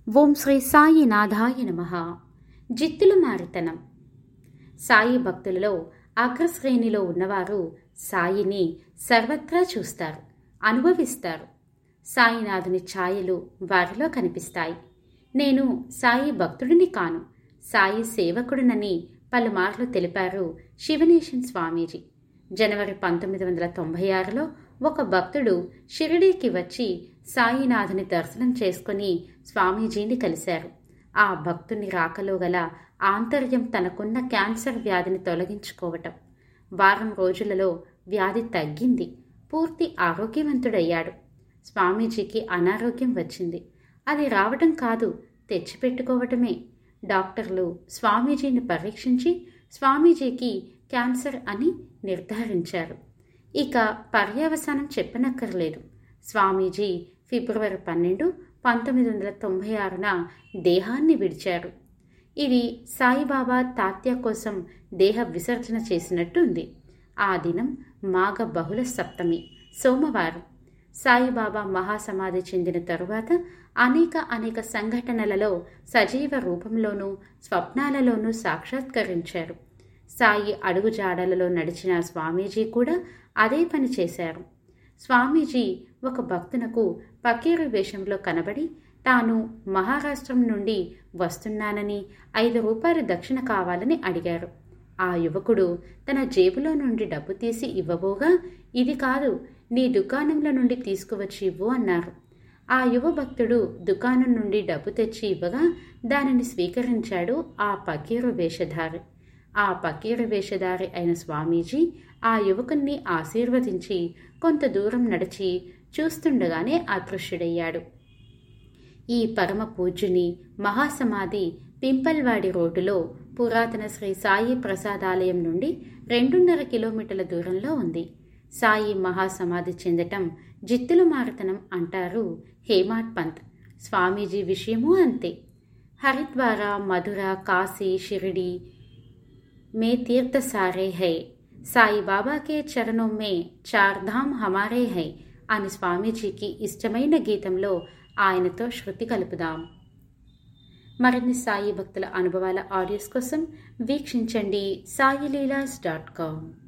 ఓం శ్రీ సాయినాథాయ నమ జిత్తుల మారితనం సాయి భక్తులలో అగ్రశ్రేణిలో ఉన్నవారు సాయిని సర్వత్రా చూస్తారు అనుభవిస్తారు సాయినాథుని ఛాయలు వారిలో కనిపిస్తాయి నేను సాయి భక్తుడిని కాను సాయి సేవకుడినని పలుమార్లు తెలిపారు శివనేశన్ స్వామీజీ జనవరి పంతొమ్మిది వందల తొంభై ఆరులో ఒక భక్తుడు షిరిడీకి వచ్చి సాయినాథుని దర్శనం చేసుకుని స్వామీజీని కలిశారు ఆ భక్తుని రాకలో గల ఆంతర్యం తనకున్న క్యాన్సర్ వ్యాధిని తొలగించుకోవటం వారం రోజులలో వ్యాధి తగ్గింది పూర్తి ఆరోగ్యవంతుడయ్యాడు స్వామీజీకి అనారోగ్యం వచ్చింది అది రావటం కాదు తెచ్చిపెట్టుకోవటమే డాక్టర్లు స్వామీజీని పరీక్షించి స్వామీజీకి క్యాన్సర్ అని నిర్ధారించారు ఇక పర్యవసానం చెప్పనక్కర్లేదు స్వామీజీ ఫిబ్రవరి పన్నెండు పంతొమ్మిది వందల తొంభై ఆరున దేహాన్ని విడిచారు ఇది సాయిబాబా తాత్య కోసం దేహ విసర్జన చేసినట్టు ఉంది ఆ దినం మాఘ బహుళ సప్తమి సోమవారం సాయిబాబా మహాసమాధి చెందిన తరువాత అనేక అనేక సంఘటనలలో సజీవ రూపంలోనూ స్వప్నాలలోనూ సాక్షాత్కరించారు సాయి అడుగుజాడలలో నడిచిన స్వామీజీ కూడా అదే పని చేశారు స్వామీజీ ఒక భక్తునకు పకీరు వేషంలో కనబడి తాను మహారాష్ట్రం నుండి వస్తున్నానని ఐదు రూపాయల దక్షిణ కావాలని అడిగారు ఆ యువకుడు తన జేబులో నుండి డబ్బు తీసి ఇవ్వబోగా ఇది కాదు నీ దుకాణంలో నుండి తీసుకువచ్చి ఇవ్వు అన్నారు ఆ యువ భక్తుడు దుకాణం నుండి డబ్బు తెచ్చి ఇవ్వగా దానిని స్వీకరించాడు ఆ పకీరు వేషధారి ఆ పకీరు వేషధారి అయిన స్వామీజీ ఆ యువకుణ్ణి ఆశీర్వదించి కొంత దూరం నడిచి చూస్తుండగానే అదృశ్యుడయ్యాడు ఈ పరమ పూజ్యుని మహాసమాధి పింపల్వాడి రోడ్డులో పురాతన శ్రీ సాయి ప్రసాదాలయం నుండి రెండున్నర కిలోమీటర్ల దూరంలో ఉంది సాయి మహాసమాధి చెందటం జిత్తుల మారతనం అంటారు హేమాడ్ పంత్ స్వామీజీ విషయము అంతే హరిద్వార మధుర కాశీ షిరిడి మే తీర్థ సారే హై సాయి బాబాకే చరణం మే చార్ధామ్ హమారే హై అని స్వామీజీకి ఇష్టమైన గీతంలో ఆయనతో శృతి కలుపుదాం మరిన్ని సాయి భక్తుల అనుభవాల ఆడియోస్ కోసం వీక్షించండి సాయిలీలాస్ డాట్ కామ్